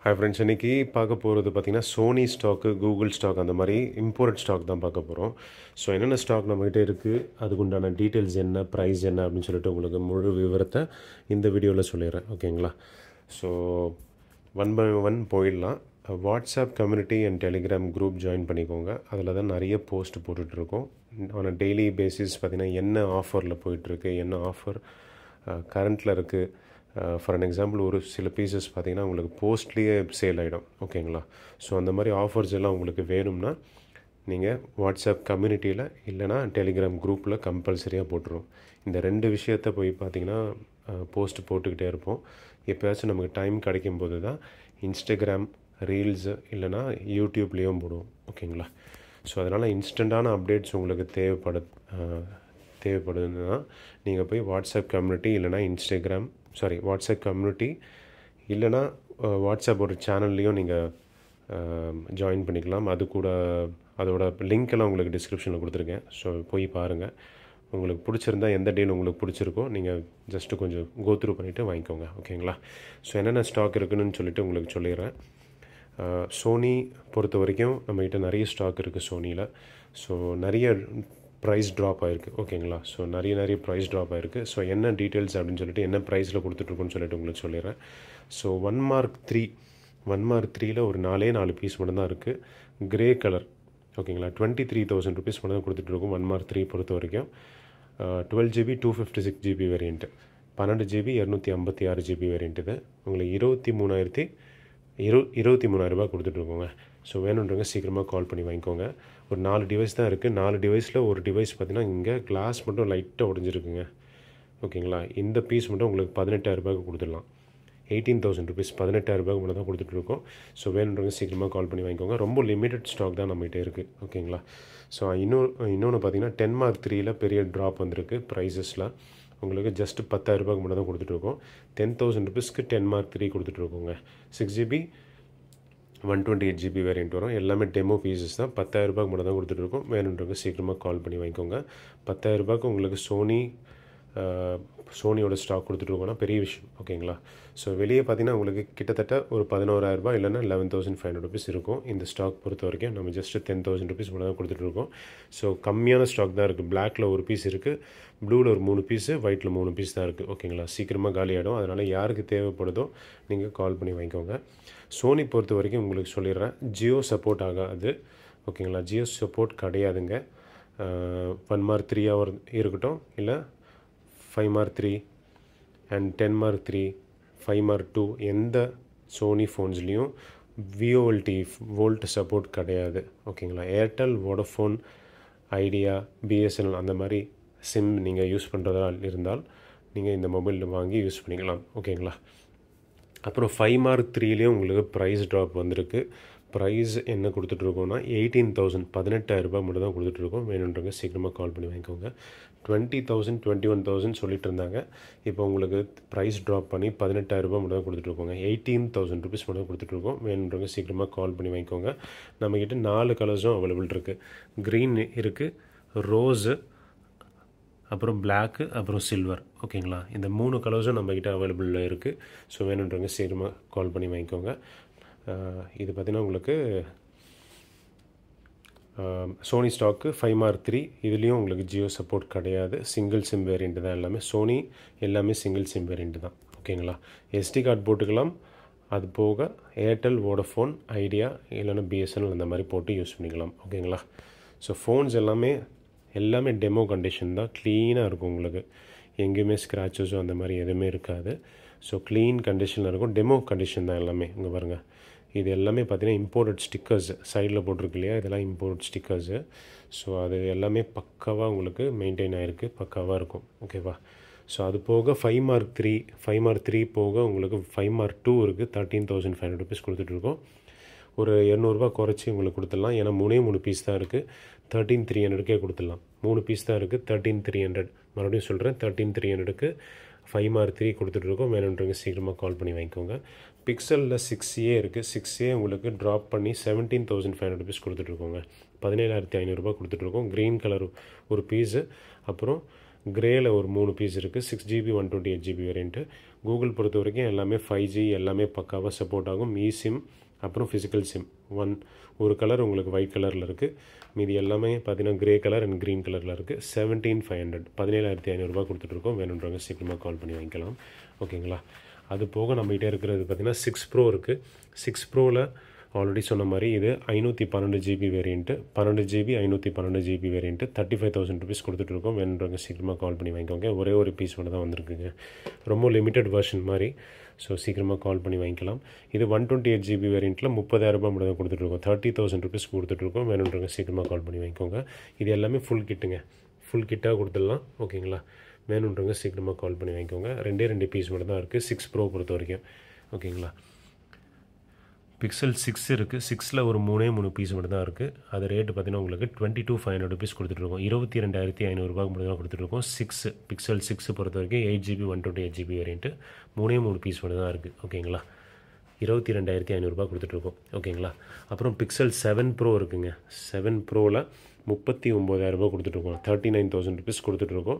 hi friends இன்றைக்கி பார்க்க போகிறது பார்த்திங்கன்னா சோனி ஸ்டாக்கு கூகுள் ஸ்டாக் அந்த மாதிரி இம்போர்ட் ஸ்டாக் தான் பார்க்க போகிறோம் ஸோ என்னென்ன ஸ்டாக் நம்மகிட்ட இருக்குது அதுக்குண்டான டீட்டெயில்ஸ் என்ன ப்ரைஸ் என்ன அப்படின்னு சொல்லிட்டு உங்களுக்கு முழு விவரத்தை இந்த வீடியோவில் சொல்லிடுறேன் ஓகேங்களா ஸோ ஒன் பை ஒன் போயிடலாம் WhatsApp community and Telegram group join பண்ணிக்கோங்க அதில் தான் நிறைய போஸ்ட் போட்டுட்ருக்கோம் ஆன டெய்லி பேசிஸ் பார்த்திங்கன்னா என்ன ஆஃபரில் போயிட்டுருக்கு என்ன ஆஃபர் கரண்ட்டில் இருக்குது ஃபார் அன் எக்ஸாம்பிள் ஒரு சில பீசஸ் பார்த்திங்கன்னா உங்களுக்கு போஸ்ட்லேயே சேல் ஆகிடும் ஓகேங்களா ஸோ அந்த மாதிரி ஆஃபர்ஸ் எல்லாம் உங்களுக்கு வேணும்னா நீங்கள் வாட்ஸ்அப் கம்யூனிட்டியில் இல்லைனா டெலிகிராம் குரூப்பில் கம்பல்சரியாக போட்டுரும் இந்த ரெண்டு விஷயத்த போய் பார்த்திங்கன்னா போஸ்ட் போட்டுக்கிட்டே இருப்போம் எப்போயாச்சும் நமக்கு டைம் கிடைக்கும் போது தான் இன்ஸ்டாகிராம் ரீல்ஸு இல்லைனா யூடியூப்லேயும் போடுவோம் ஓகேங்களா ஸோ அதனால் இன்ஸ்டண்ட்டான அப்டேட்ஸ் உங்களுக்கு தேவைப்பட தேவைப்படுதுன்னா நீங்கள் போய் வாட்ஸ்அப் கம்யூனிட்டி இல்லைனா இன்ஸ்டாகிராம் சாரி வாட்ஸ்அப் கம்யூனிட்டி இல்லைனா வாட்ஸ்அப் ஒரு சேனல்லையும் நீங்கள் ஜாயின் பண்ணிக்கலாம் அது கூட அதோட லிங்க் எல்லாம் உங்களுக்கு டிஸ்கிரிப்ஷனில் கொடுத்துருக்கேன் ஸோ போய் பாருங்கள் உங்களுக்கு பிடிச்சிருந்தா எந்த டீல் உங்களுக்கு பிடிச்சிருக்கோ நீங்கள் ஜஸ்ட்டு கொஞ்சம் கோத்ரூ பண்ணிவிட்டு வாங்கிக்கோங்க ஓகேங்களா ஸோ என்னென்ன ஸ்டாக் இருக்குதுன்னு சொல்லிட்டு உங்களுக்கு சொல்லிடுறேன் சோனி பொறுத்த வரைக்கும் நம்மக்கிட்ட நிறைய ஸ்டாக் இருக்குது சோனியில் ஸோ நிறைய ப்ரைஸ் ட்ராப் ஆகிருக்கு ஓகேங்களா ஸோ நிறைய நிறைய ப்ரைஸ் ட்ராப் ஆகிருக்கு ஸோ என்ன டீட்டெயில்ஸ் அப்படின்னு சொல்லிட்டு என்ன ப்ரைஸில் கொடுத்துட்ருக்குன்னு சொல்லிட்டு உங்களுக்கு சொல்லிடுறேன் so one mark three one mark த்ரீயில் ஒரு நாலே நாலு பீஸ் மட்டும் தான் இருக்குது கிரே கலர் ஓகேங்களா டுவெண்ட்டி த்ரீ தௌசண்ட் ருபீஸ் மட்டும் தான் கொடுத்துட்ருக்கோம் ஒன் மார்க் த்ரீ பொறுத்த வரைக்கும் twelve GB two fifty six GB variant பன்னெண்டு ஜிபி இரநூத்தி ஐம்பத்தி ஆறு ஜிபி வேரியண்ட் இது உங்களுக்கு இருபத்தி மூணாயிரத்தி இரு இருபத்தி மூணாயிரரூபா கொடுத்துட்ருக்கோங்க ஸோ வேணுன்றவங்க சீக்கிரமாக கால் பண்ணி வாங்கிக்கோங்க ஒரு நாலு டிவைஸ் தான் இருக்குது நாலு டிவைஸில் ஒரு டிவைஸ் பார்த்திங்கன்னா இங்கே கிளாஸ் மட்டும் லைட்டாக உடஞ்சிருக்குங்க ஓகேங்களா இந்த பீஸ் மட்டும் உங்களுக்கு பதினெட்டாயிரரூபாய்க்கு கொடுத்துடலாம் எயிட்டீன் தௌசண்ட் ருபீஸ் பதினெட்டாயிரரூபாய்க்கு மட்டும் தான் கொடுத்துட்ருக்கோம் ஸோ வேணுன்றவங்க சீக்கிரமாக கால் பண்ணி வாங்கிக்கோங்க ரொம்ப லிமிட்டட் ஸ்டாக் தான் நம்மகிட்ட இருக்குது ஓகேங்களா ஸோ இன்னொரு இன்னொன்று பார்த்தீங்கன்னா டென் மார்க் த்ரீயில் பெரிய ட்ராப் வந்திருக்கு ப்ரைஸஸில் உங்களுக்கு ஜஸ்ட்டு பத்தாயிரரூபாய்க்கு மட்டும் தான் கொடுத்துட்ருக்கோம் டென் தௌசண்ட் ருபீஸ்க்கு டென் மார்க் த்ரீ கொடுத்துட்ருக்கோங்க six GB one twenty eight GB variant வரும் எல்லாமே டெமோ பீசஸ் தான் பத்தாயிரரூபாய்க்கு மட்டும் தான் கொடுத்துட்ருக்கோம் வேணுன்றவங்க சீக்கிரமாக கால் பண்ணி வாங்கிக்கோங்க பத்தாயிரரூபாய்க்கு உங்களுக்கு சோனி சோனியோட ஸ்டாக் கொடுத்துட்ருக்கோன்னா பெரிய விஷயம் ஓகேங்களா ஸோ வெளியே பார்த்தீங்கன்னா உங்களுக்கு கிட்டத்தட்ட ஒரு பதினோராயிரரூபா இல்லைன்னா eleven thousand five hundred rupees இருக்கும் இந்த ஸ்டாக் பொறுத்த வரைக்கும் நம்ம ஜஸ்ட்டு டென் தௌசண்ட் ருபீஸ் மட்டும் தான் கொடுத்துட்ருக்கோம் ஸோ கம்மியான ஸ்டாக் தான் இருக்குது பிளாக்கில் ஒரு பீஸ் இருக்குது ப்ளூவில் ஒரு மூணு பீஸு ஒயிட்டில் மூணு பீஸ் தான் இருக்குது ஓகேங்களா சீக்கிரமாக காலியாகிடும் அதனால் யாருக்கு தேவைப்படுதோ நீங்கள் கால் பண்ணி வாங்கிக்கோங்க சோனி பொறுத்த வரைக்கும் உங்களுக்கு சொல்லிடுறேன் ஜியோ சப்போர்ட் ஆகாது ஓகேங்களா ஜியோ சப்போர்ட் கிடையாதுங்க ஒன் மார்க் த்ரீ ஹவர் இருக்கட்டும் இல்லை five mark three and ten mark three five mark two எந்த சோனி ஃபோன்ஸ்லேயும் விஓஎல்டி வோல்ட் சப்போர்ட் கிடையாது ஓகேங்களா ஏர்டெல் வோடஃபோன் ஐடியா பிஎஸ்என்எல் அந்த மாதிரி சிம் நீங்கள் யூஸ் பண்ணுறதா இருந்தால் நீங்கள் இந்த மொபைல் வாங்கி யூஸ் பண்ணிக்கலாம் ஓகேங்களா அப்புறம் ஃபைவ் மார்க் த்ரீலேயும் உங்களுக்கு ப்ரைஸ் ட்ராப் வந்திருக்கு ப்ரைஸ் என்ன கொடுத்துட்ருக்கோம்னா எயிட்டீன் தௌசண்ட் பதினெட்டாயிரரூபா மட்டும் தான் கொடுத்துட்ருக்கோம் வேணுன்றவங்க சீக்கிரமாக கால் பண்ணி வாங்கிக்கோங்க twenty thousand twenty one thousand சொல்லிட்டு இருந்தாங்க இப்போ உங்களுக்கு ப்ரைஸ் ட்ராப் பண்ணி பதினெட்டாயிரரூபா மட்டும் தான் கொடுத்துட்ருக்கோங்க எயிட்டீன் தௌசண்ட் ருபீஸ் மட்டும் கொடுத்துட்ருக்கோம் வேணுன்றவங்க சீக்கிரமாக கால் பண்ணி வாங்கிக்கோங்க நம்மக்கிட்ட நாலு கலர்ஸும் அவைலபிள் இருக்குது க்ரீன் இருக்குது ரோஸு அப்புறம் பிளாக்கு அப்புறம் சில்வர் ஓகேங்களா இந்த மூணு கலர்ஸும் நம்மக்கிட்ட அவைலபிளில் இருக்குது ஸோ வேணுன்றவங்க சீக்கிரமாக கால் பண்ணி வாங்கிக்கோங்க இது பார்த்திங்கன்னா உங்களுக்கு Sony stock five mark three இதுலேயும் உங்களுக்கு ஜியோ சப்போர்ட் கிடையாது சிங்கிள் சிம் வேரியண்ட்டு தான் எல்லாமே சோனி எல்லாமே சிங்கிள் சிம் வேரியண்ட்டு தான் ஓகேங்களா எஸ்டி கார்டு போட்டுக்கலாம் அது போக ஏர்டெல் வோடஃபோன் ஐடியா இல்லைன்னா பிஎஸ்என்எல் அந்த மாதிரி போட்டு யூஸ் பண்ணிக்கலாம் ஓகேங்களா ஸோ ஃபோன்ஸ் எல்லாமே எல்லாமே டெமோ கண்டிஷன் தான் க்ளீனாக இருக்கும் உங்களுக்கு எங்கேயுமே ஸ்க்ராச்சஸோ அந்த மாதிரி எதுவுமே இருக்காது ஸோ க்ளீன் கண்டிஷனில் இருக்கும் டெமோ கண்டிஷன் தான் எல்லாமே இங்கே பாருங்கள் இது எல்லாமே பார்த்தீங்கன்னா இம்போர்ட்டட் ஸ்டிக்கர்ஸ் சைடில் போட்டிருக்கு இல்லையா இதெல்லாம் இம்போர்ட் ஸ்டிக்கர்ஸு ஸோ அது எல்லாமே பக்காவாக உங்களுக்கு மெயின்டைன் ஆகிருக்கு பக்காவாக இருக்கும் ஓகேவா ஸோ அது போக five mark three five mark three போக உங்களுக்கு ஃபைவ் மார்க் டூ இருக்குது thirteen thousand five hundred rupees கொடுத்துட்ருக்கோம் ஒரு இரநூறுபா குறைச்சி உங்களுக்கு கொடுத்துடலாம் ஏன்னா மூணே மூணு பீஸ் தான் இருக்குது தேர்ட்டீன் த்ரீ ஹண்ட்ரடுக்கே கொடுத்துடலாம் மூணு பீஸ் தான் இருக்குது தேர்ட்டீன் த்ரீ ஹண்ட்ரட் மறுபடியும் சொல்கிறேன் தேர்ட்டீன் த்ரீ ஹண்ட்ரடுக்கு ஃபைவ் மார்க் த்ரீ கொடுத்துட்ருக்கோம் வேணுன்றவங்க சீக்கிரமாக கால் பண்ணி வாங்கிக்கோங்க பிக்சலில் சிக்ஸ் ஏ இருக்குது சிக்ஸ் ஏ உங்களுக்கு ட்ராப் பண்ணி seventeen thousand five hundred rupees கொடுத்துட்ருக்கோங்க பதினேழாயிரத்தி ஐநூறுரூபா கொடுத்துட்ருக்கோம் க்ரீன் கலர் ஒரு பீஸு அப்புறம் கிரேயில் ஒரு மூணு பீஸ் இருக்குது six GB one twenty eight GB variant Google பொறுத்த வரைக்கும் எல்லாமே ஃபைவ் ஜி எல்லாமே பக்காவாக சப்போர்ட் ஆகும் இ சிம் அப்புறம் ஃபிசிக்கல் சிம் ஒன் ஒரு கலர் உங்களுக்கு ஒயிட் கலரில் இருக்குது மீதி எல்லாமே பார்த்தீங்கன்னா கிரே கலர் அண்ட் க்ரீன் கலரில் இருக்குது செவன்டீன் ஃபைவ் ஹண்ட்ரட் பதினேழாயிரத்தி ஐநூறுரூவா கொடுத்துட்ருக்கோம் வேணுன்றவங்க சீக்கிரமாக கால் பண்ணி வாங்கிக்கலாம் ஓகேங்களா அது போக நம்மகிட்ட இருக்கிறது பார்த்திங்கன்னா சிக்ஸ் ப்ரோ இருக்குது சிக்ஸ் ப்ரோவில் ஆல்ரெடி சொன்ன மாதிரி இது ஐநூற்றி பன்னெண்டு ஜிபி வேரியண்ட்டு பன்னெண்டு ஜிபி ஐநூற்றி பன்னெண்டு GB variant thirty five thousand rupees கொடுத்துட்ருக்கோம் வேணுன்றவங்க சீக்கிரமாக கால் பண்ணி வாங்கிக்கோங்க ஒரே ஒரு பீஸ் மட்டும் தான் வந்திருக்குங்க ரொம்ப லிமிட்டட் வெர்ஷன் மாதிரி ஸோ சீக்கிரமாக கால் பண்ணி வாங்கிக்கலாம் இது ஒன் டுவெண்ட்டி எயிட் ஜிபி வேரியண்ட்டில் முப்பதாயிரரூபா மட்டும் தான் கொடுத்துட்ருக்கோம் தேர்ட்டி தௌசண்ட் ருபீஸ் கொடுத்துட்ருக்கோம் வேணுன்றவங்க சீக்கிரமாக கால் பண்ணி வாங்கிக்கோங்க இது எல்லாமே ஃபுல் கிட்டுங்க ஃபுல் கிட்டாக கொடுத்துடலாம் ஓகேங்களா வேணுன்றவங்க சீக்கிரமாக கால் பண்ணி வாங்கிக்கோங்க ரெண்டே ரெண்டு பீஸ் மட்டும் தான் இருக்குது சிக்ஸ் ப்ரோ பொறுத்த வரைக்கும் ஓகேங்களா பிக்சல் சிக்ஸ் இருக்குது சிக்ஸில் ஒரு மூணே மூணு பீஸ் மட்டும் தான் இருக்குது அது ரேட்டு பார்த்தீங்கன்னா உங்களுக்கு twenty two five hundred rupees கொடுத்துட்ருக்கோம் இருபத்தி ரெண்டாயிரத்தி ஐநூறுரூபாக்கு மட்டும் தான் கொடுத்துட்ருக்கோம் சிக்ஸ் பிக்சல் சிக்ஸ் பொறுத்த வரைக்கும் eight GB one twenty eight GB variant மூணே மூணு பீஸ் மட்டும் தான் இருக்குது ஓகேங்களா இருபத்தி ரெண்டாயிரத்தி ஐநூறுரூபா கொடுத்துட்ருக்கோம் ஓகேங்களா அப்புறம் பிக்சல் செவன் ப்ரோ இருக்குங்க செவன் ப்ரோவில் முப்பத்தி ஒம்போதாயிரரூபா கொடுத்துட்ருக்கோம் தேர்ட்டி நைன் தௌசண்ட் ருபீஸ் கொடுத்துட்ருக்கோம்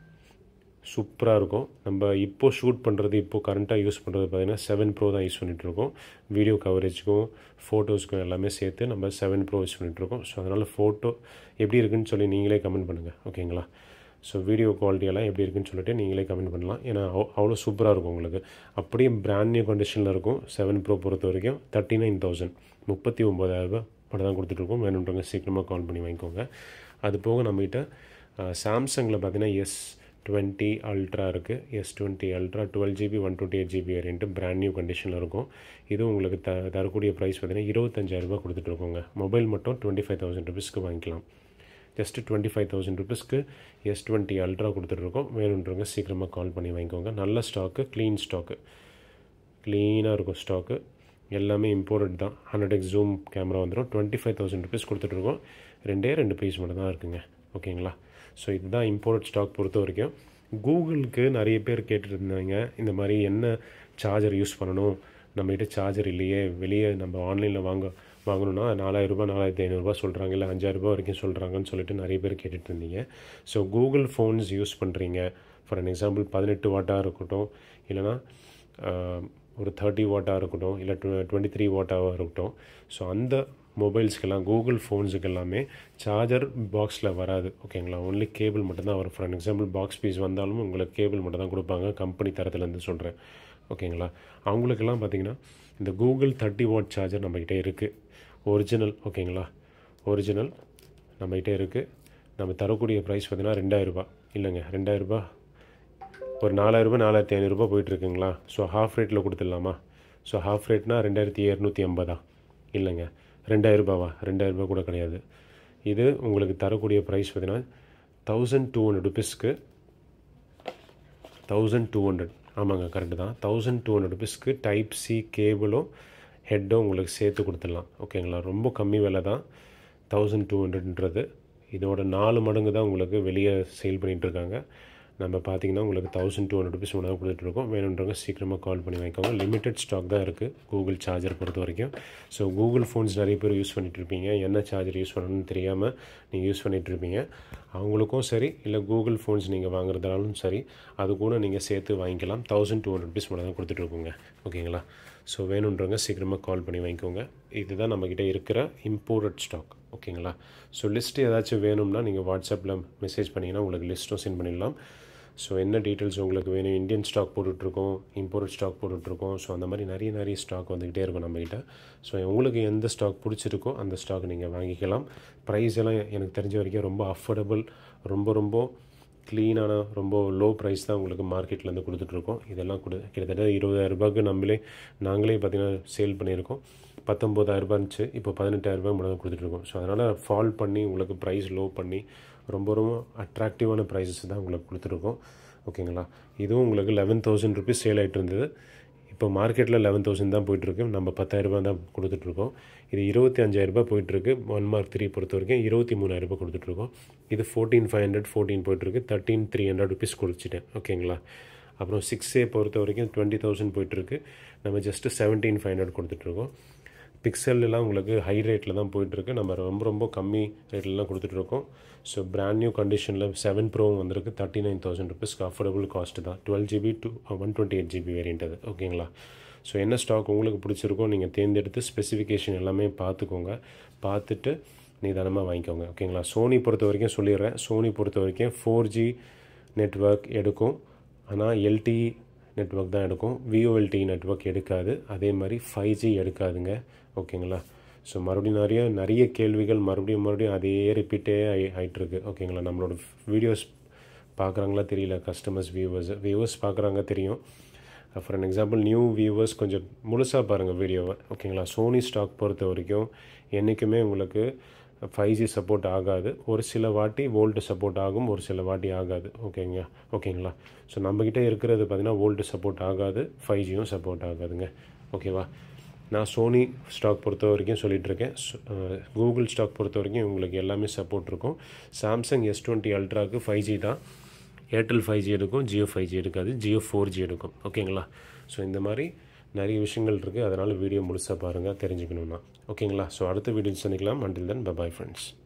சூப்பராக இருக்கும் நம்ம இப்போது ஷூட் பண்ணுறது இப்போது கரண்ட்டாக யூஸ் பண்ணுறது பார்த்திங்கன்னா செவன் ப்ரோ தான் யூஸ் பண்ணிகிட்ருக்கோம் வீடியோ கவரேஜுக்கும் ஃபோட்டோஸ்க்கும் எல்லாமே சேர்த்து நம்ம செவன் ப்ரோ யூஸ் பண்ணிகிட்ருக்கோம் ஸோ அதனால் ஃபோட்டோ எப்படி இருக்குன்னு சொல்லி நீங்களே கமெண்ட் பண்ணுங்கள் ஓகேங்களா ஸோ வீடியோ குவாலிட்டியெல்லாம் எப்படி இருக்குன்னு சொல்லிட்டு நீங்களே கமெண்ட் பண்ணலாம் ஏன்னா அவ் அவ்வளோ சூப்பராக இருக்கும் உங்களுக்கு அப்படியே பிராண்ட் நியூ கண்டிஷனில் இருக்கும் செவன் ப்ரோ பொறுத்த வரைக்கும் தேர்ட்டி நைன் தௌசண்ட் முப்பத்தி ஒம்பதாயிரரூபா மட்டும் தான் கொடுத்துட்ருக்கோம் வேணுன்றவங்க சீக்கிரமாக கால் பண்ணி வாங்கிக்கோங்க அது போக நம்மகிட்ட சாம்சங்கில் பார்த்தீங்கன்னா எஸ் டுவெண்ட்டி அல்ட்ரா இருக்குது S twenty ultra twelve GB one twenty eight GB variant brand new கண்டிஷனில் இருக்கும் இது உங்களுக்கு த தரக்கூடிய ப்ரைஸ் பார்த்தீங்கன்னா இருபத்தஞ்சாயிரரூபா கொடுத்துட்ருக்கோங்க மொபைல் மட்டும் டுவெண்ட்டி ஃபைவ் தௌசண்ட் ருபீஸ்க்கு வாங்கிக்கலாம் ஜஸ்ட்டு டுவெண்ட்டி ஃபைவ் தௌசண்ட் ருபீஸ்க்கு எஸ் டுவெண்ட்டி அல்ட்ரா கொடுத்துட்ருக்கோம் வேணுன்றவங்க சீக்கிரமாக கால் பண்ணி வாங்கிக்கோங்க நல்ல ஸ்டாக்கு க்ளீன் ஸ்டாக்கு க்ளீனாக இருக்கும் ஸ்டாக்கு எல்லாமே இம்போர்ட்டட் தான் ஹண்ட்ரட் எக்ஸ் ஜூம் கேமரா வந்துடும் டுவெண்ட்டி ஃபைவ் தௌசண்ட் ருபீஸ் கொடுத்துட்ருக்கோம் ரெண்டே ரெண்டு பீஸ் மட்டும் தான் இருக்குங்க ஓகேங்களா ஸோ இதுதான் இம்போர்ட் ஸ்டாக் பொறுத்த வரைக்கும் கூகுளுக்கு நிறைய பேர் கேட்டுட்டு இருந்தாங்க இந்த மாதிரி என்ன சார்ஜர் யூஸ் பண்ணணும் நம்மகிட்ட சார்ஜர் இல்லையே வெளியே நம்ம ஆன்லைனில் வாங்க வாங்கணும்னா நாலாயிரரூபா நாலாயிரத்தி ஐநூறுரூபா சொல்கிறாங்க இல்லை அஞ்சாயிரரூபா வரைக்கும் சொல்கிறாங்கன்னு சொல்லிட்டு நிறைய பேர் கேட்டுட்டு இருந்தீங்க ஸோ கூகுள் ஃபோன்ஸ் யூஸ் பண்ணுறீங்க ஃபார் அன் எக்ஸாம்பிள் பதினெட்டு வாட்டாக இருக்கட்டும் இல்லைனா ஒரு தேர்ட்டி வாட்டாக இருக்கட்டும் இல்லை டு டுவெண்ட்டி த்ரீ வாட்டாக இருக்கட்டும் ஸோ அந்த மொபைல்ஸ்க்கெல்லாம் கூகுள் ஃபோன்ஸுக்கு எல்லாமே சார்ஜர் பாக்ஸில் வராது ஓகேங்களா ஒன்லி கேபிள் மட்டும்தான் வரும் ஃபார் எக்ஸாம்பிள் பாக்ஸ் பீஸ் வந்தாலும் உங்களுக்கு கேபிள் மட்டும் தான் கொடுப்பாங்க கம்பெனி தரத்துலேருந்து சொல்கிறேன் ஓகேங்களா அவங்களுக்கெல்லாம் பார்த்தீங்கன்னா இந்த கூகுள் தேர்ட்டி வாட் சார்ஜர் நம்மக்கிட்ட இருக்குது ஒரிஜினல் ஓகேங்களா ஒரிஜினல் நம்மகிட்ட இருக்குது நம்ம தரக்கூடிய ப்ரைஸ் பார்த்தீங்கன்னா ரெண்டாயிரரூபா இல்லைங்க ரெண்டாயிரரூபா ஒரு நாலாயிரரூபா நாலாயிரத்தி ஐநூறுரூபா போயிட்டுருக்குங்களா ஸோ ஹாஃப் ரேட்டில் கொடுத்துடலாமா ஸோ ஹாஃப் ரேட்னா ரெண்டாயிரத்தி இரநூத்தி ஐம்பதா இல்லைங்க ரெண்டாயிரரூபாவா ரெண்டாயிரரூபா கூட கிடையாது இது உங்களுக்கு தரக்கூடிய ப்ரைஸ் பார்த்தீங்கன்னா தௌசண்ட் டூ ஹண்ட்ரட் ருபீஸ்க்கு தௌசண்ட் டூ ஹண்ட்ரட் ஆமாங்க கரெக்டு தான் தௌசண்ட் டூ ஹண்ட்ரட் ருபீஸ்க்கு டைப் சி கேபிளும் ஹெட்டும் உங்களுக்கு சேர்த்து கொடுத்துடலாம் ஓகேங்களா ரொம்ப கம்மி விலை தான் தௌசண்ட் டூ ஹண்ட்ரட்ன்றது இதோட நாலு மடங்கு தான் உங்களுக்கு வெளியே சேல் பண்ணிகிட்ருக்காங்க நம்ம பார்த்தீங்கன்னா உங்களுக்கு தௌசண்ட் டூ ஹண்ட்ரட் ருபீஸ் ஒன்றா கொடுத்துட்ருக்கோம் வேணுன்றவங்க சீக்கிரமாக கால் பண்ணி வாங்கிக்கோங்க லிமிட்டட் ஸ்டாக் தான் இருக்குது கூகுள் சார்ஜர் பொறுத்த வரைக்கும் ஸோ கூகுள் ஃபோன்ஸ் நிறைய பேர் யூஸ் பண்ணிகிட்ருப்பீங்க என்ன சார்ஜர் யூஸ் பண்ணணும்னு தெரியாமல் நீங்கள் யூஸ் பண்ணிகிட்ருப்பீங்க அவங்களுக்கும் சரி இல்லை கூகுள் ஃபோன்ஸ் நீங்கள் வாங்குறதாலும் சரி அது கூட நீங்கள் சேர்த்து வாங்கிக்கலாம் தௌசண்ட் டூ ஹண்ட்ரட் ருபீஸ் மட்டும் தான் கொடுத்துட்ருக்கோங்க ஓகேங்களா ஸோ வேணுன்றவங்க சீக்கிரமாக கால் பண்ணி வாங்கிக்கோங்க இதுதான் நம்மக்கிட்ட இருக்கிற இம்போர்ட்டட் ஸ்டாக் ஓகேங்களா ஸோ லிஸ்ட்டு ஏதாச்சும் வேணும்னா நீங்கள் வாட்ஸ்அப்பில் மெசேஜ் பண்ணிங்கன்னா உங்களுக்கு லிஸ்ட்டும் சென்ட் பண்ணிடலாம் ஸோ என்ன டீட்டெயில்ஸ் உங்களுக்கு வேணும் இந்தியன் ஸ்டாக் போட்டுட்ருக்கோம் இம்போர்ட் ஸ்டாக் போட்டுட்ருக்கோம் ஸோ அந்த மாதிரி நிறைய நிறைய ஸ்டாக் வந்துக்கிட்டே இருக்கும் நம்மகிட்ட ஸோ உங்களுக்கு எந்த ஸ்டாக் பிடிச்சிருக்கோ அந்த ஸ்டாக் நீங்கள் வாங்கிக்கலாம் ப்ரைஸ் எல்லாம் எனக்கு தெரிஞ்ச வரைக்கும் ரொம்ப அஃபோர்டபுள் ரொம்ப ரொம்ப க்ளீனான ரொம்ப லோ ப்ரைஸ் தான் உங்களுக்கு மார்க்கெட்லேருந்து கொடுத்துட்ருக்கோம் இதெல்லாம் கொடு கிட்டத்தட்ட இருபதாயிரம் ரூபாய்க்கு நம்மளே நாங்களே பார்த்திங்கன்னா சேல் பண்ணியிருக்கோம் பத்தொம்போதாயிரரூபா இருந்துச்சு இப்போ பதினெட்டாயிரரூபா மட்டும் கொடுத்துட்ருக்கோம் ஸோ அதனால் ஃபால் பண்ணி உங்களுக்கு ப்ரைஸ் லோ பண்ணி ரொம்ப ரொம்ப அட்ராக்டிவான ப்ரைஸஸ் தான் உங்களுக்கு கொடுத்துருக்கோம் ஓகேங்களா இதுவும் உங்களுக்கு லெவன் தௌசண்ட் ருபீஸ் சேல் ஆகிட்டு இருந்தது இப்போ மார்க்கெட்டில் லெவன் தௌசண்ட் தான் போயிட்டுருக்கு நம்ம பத்தாயிரரூபா தான் கொடுத்துட்ருக்கோம் இது இருபத்தி அஞ்சாயிரரூபா போயிட்டுருக்கு ஒன் மார்க் த்ரீ பொறுத்த வரைக்கும் இருபத்தி மூணாயிரரூபா கொடுத்துட்ருக்கோம் இது ஃபோர்டீன் ஃபைவ் ஹண்ட்ரட் ஃபோர்டீன் போயிட்டுருக்கு தேர்ட்டீன் த்ரீ ஹண்ட்ரட் ருபீஸ் கொடுத்துட்டேன் ஓகேங்களா அப்புறம் சிக்ஸ் ஏ பொறுத்த வரைக்கும் டுவெண்ட்டி தௌசண்ட் போயிட்டுருக்கு நம்ம ஜஸ்ட்டு செவன்டீன் ஃபைவ் ஹண்ட்ரட் கொடுத்துட்ருக்கோம் பிக்சல்லாம் உங்களுக்கு ஹை ரேட்டில் தான் போயிட்டுருக்கு நம்ம ரொம்ப ரொம்ப கம்மி ரேட்லலாம் கொடுத்துட்ருக்கோம் ஸோ பிராண்ட் நியூ கண்டிஷனில் செவன் ப்ரோவும் வந்திருக்கு தேர்ட்டி நைன் தௌசண்ட் ருபீஸ்க்கு அஃபோர்டபுள் காஸ்ட் தான் twelve GB two one twenty eight GB variant அது ஓகேங்களா ஸோ என்ன ஸ்டாக் உங்களுக்கு பிடிச்சிருக்கோ நீங்கள் தேர்ந்தெடுத்து ஸ்பெசிஃபிகேஷன் எல்லாமே பார்த்துக்கோங்க பார்த்துட்டு நிதானமாக வாங்கிக்கோங்க ஓகேங்களா சோனி பொறுத்த வரைக்கும் சொல்லிடுறேன் சோனி பொறுத்த வரைக்கும் ஃபோர் ஜி நெட்ஒர்க் எடுக்கும் ஆனால் எல்டிஇ நெட்ஒர்க் தான் எடுக்கும் விஓஎல்டி நெட்ஒர்க் எடுக்காது அதே மாதிரி ஃபைவ் ஜி எடுக்காதுங்க ஓகேங்களா ஸோ மறுபடியும் நிறைய நிறைய கேள்விகள் மறுபடியும் மறுபடியும் அதே ரிப்பீட்டே ஆகி ஆகிட்டுருக்கு ஓகேங்களா நம்மளோட வீடியோஸ் பார்க்குறாங்களா தெரியல கஸ்டமர்ஸ் வியூவர்ஸ் வியூவர்ஸ் பார்க்குறாங்க தெரியும் for an example new viewers கொஞ்சம் முழுசாக பாருங்கள் வீடியோவை ஓகேங்களா சோனி ஸ்டாக் பொறுத்த வரைக்கும் என்றைக்குமே உங்களுக்கு ஃபைவ் ஜி சப்போர்ட் ஆகாது ஒரு சில வாட்டி வோல்ட்டு சப்போர்ட் ஆகும் ஒரு சில வாட்டி ஆகாது ஓகேங்க ஓகேங்களா ஸோ நம்மக்கிட்ட இருக்கிறது பார்த்திங்கன்னா வோல்ட்டு சப்போர்ட் ஆகாது ஃபைவ் ஜியும் சப்போர்ட் ஆகாதுங்க ஓகேவா நான் சோனி ஸ்டாக் பொறுத்த வரைக்கும் சொல்லிகிட்ருக்கேன் கூகுள் ஸ்டாக் பொறுத்த வரைக்கும் உங்களுக்கு எல்லாமே சப்போர்ட் இருக்கும் சாம்சங் எஸ் டுவெண்ட்டி அல்ட்ராக்கு ஃபைவ் ஜி தான் ஏர்டெல் ஃபைவ் ஜி எடுக்கும் ஜியோ ஃபைவ் ஜி எடுக்காது ஜியோ ஃபோர் ஜி எடுக்கும் ஓகேங்களா ஸோ இந்த மாதிரி நிறைய விஷயங்கள் இருக்குது அதனால் வீடியோ முழுசாக பாருங்கள் தெரிஞ்சுக்கணுன்னா ஓகேங்களா ஸோ அடுத்த வீடியோ சந்திக்கலாம் அண்டில் தென் பபாய் ஃப்ரெண்ட்ஸ்